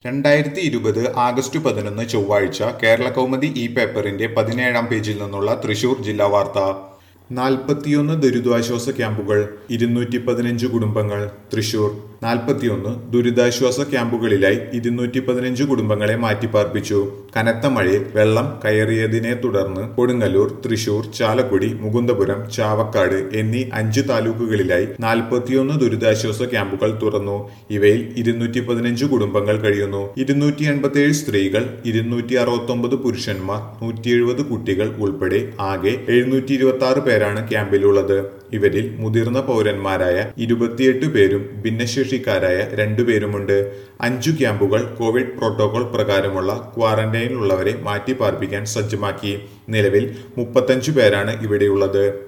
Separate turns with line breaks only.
രണ്ടായിരത്തി ഇരുപത് ആഗസ്റ്റ് പതിനൊന്ന് ചൊവ്വാഴ്ച കേരള കൗമുദി ഈ പേപ്പറിന്റെ പതിനേഴാം പേജിൽ നിന്നുള്ള തൃശൂർ ജില്ലാ വാർത്ത നാൽപ്പത്തിയൊന്ന് ദുരിതാശ്വാസ ക്യാമ്പുകൾ ഇരുന്നൂറ്റി പതിനഞ്ച് കുടുംബങ്ങൾ തൃശൂർ നാൽപ്പത്തിയൊന്ന് ദുരിതാശ്വാസ ക്യാമ്പുകളിലായി ഇരുന്നൂറ്റി പതിനഞ്ച് കുടുംബങ്ങളെ മാറ്റിപ്പാർപ്പിച്ചു കനത്ത മഴയിൽ വെള്ളം കയറിയതിനെ തുടർന്ന് കൊടുങ്ങല്ലൂർ തൃശൂർ ചാലക്കുടി മുകുന്ദപുരം ചാവക്കാട് എന്നീ അഞ്ച് താലൂക്കുകളിലായി നാൽപ്പത്തിയൊന്ന് ദുരിതാശ്വാസ ക്യാമ്പുകൾ തുറന്നു ഇവയിൽ ഇരുന്നൂറ്റി പതിനഞ്ച് കുടുംബങ്ങൾ കഴിയുന്നു ഇരുന്നൂറ്റി എൺപത്തിയേഴ് സ്ത്രീകൾ ഇരുന്നൂറ്റി അറുപത്തൊമ്പത് പുരുഷന്മാർ നൂറ്റി എഴുപത് കുട്ടികൾ ഉൾപ്പെടെ ആകെ എഴുന്നൂറ്റി ഇരുപത്തി ആറ് പേരാണ് ക്യാമ്പിലുള്ളത് ഇവരിൽ മുതിർന്ന പൗരന്മാരായ ഇരുപത്തിയെട്ട് പേരും ഭിന്നശേഷിക്കാരായ രണ്ടുപേരുമുണ്ട് അഞ്ചു ക്യാമ്പുകൾ കോവിഡ് പ്രോട്ടോകോൾ പ്രകാരമുള്ള ക്വാറന്റൈനിലുള്ളവരെ മാറ്റി പാർപ്പിക്കാൻ സജ്ജമാക്കി നിലവിൽ മുപ്പത്തഞ്ചു പേരാണ് ഇവിടെയുള്ളത്